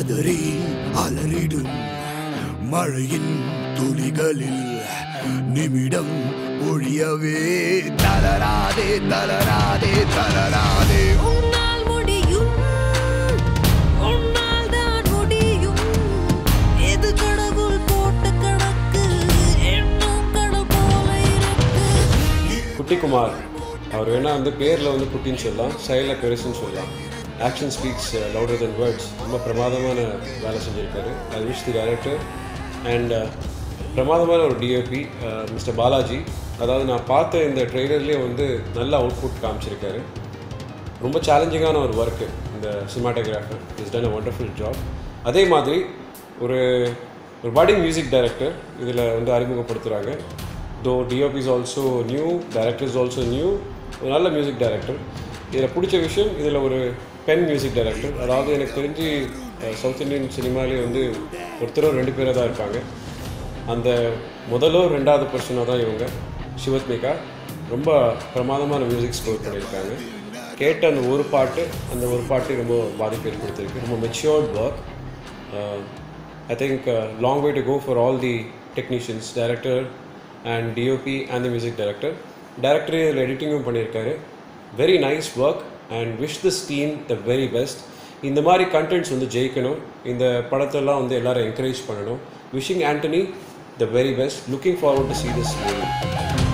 கதறி அலறிடும் மழையின் துளிகளில் நிமிடம் ஒழியவே தளராதே தளராதே தளராதே உன்னால் முடியும் உன்னால் தான் முடியும் எது கடவுள் போட்ட கணக்கு என்னும் கடல் போல இருக்கு குட்டிக்குமார் அவர் வேணால் வந்து பேரில் வந்து குட்டின்னு சொல்லலாம் ஸ்டைலில் பெருசுன்னு சொல்லலாம் action speaks louder than words ரொம்ப பிரமாதமான வேலை செஞ்சுருக்காரு I wish the director and பிரமாதமான ஒரு டிஓபி மிஸ்டர் பாலாஜி அதாவது நான் பார்த்த இந்த ட்ரெய்லர்லேயே வந்து நல்ல அவுட்புட் காமிச்சிருக்காரு ரொம்ப சேலஞ்சிங்கான ஒரு ஒர்க்கு இந்த cinematographer is done a wonderful job அதே மாதிரி ஒரு ஒரு பட்டிங் மியூசிக் டைரக்டர் இதில் வந்து அறிமுகப்படுத்துகிறாங்க though DOP is also new director is also new ஒரு நல்ல மியூசிக் டைரக்டர் இதில் பிடிச்ச விஷயம் இதில் ஒரு பென் மியூசிக் டைரக்டர் அதாவது எனக்கு தெரிஞ்சு சவுத் இந்தியன் சினிமாலேயே வந்து ஒருத்தரோ ரெண்டு பேராக தான் இருப்பாங்க அந்த முதலோ ரெண்டாவது பர்சனாக தான் இவங்க சிவத்மிகா ரொம்ப பிரமாதமான மியூசிக் ஸ்கோர் பண்ணியிருக்காங்க கேட்ட அந்த ஒரு பாட்டு அந்த ஒரு பாட்டு ரொம்ப பாதிப்பு ஏற்படுத்தியிருக்கு ரொம்ப matured work I think long way to go for all the technicians director and DOP and the music director டைரக்டரே இதில் எடிட்டிங்கும் பண்ணியிருக்காரு very nice work and wish this team the very best இந்த மாதிரி கண்டென்ட்ஸ் வந்து ஜெயிக்கணும் இந்த படத்தெல்லாம் வந்து எல்லாரும் என்கரேஜ் பண்ணணும் wishing Antony the very best looking forward to see this movie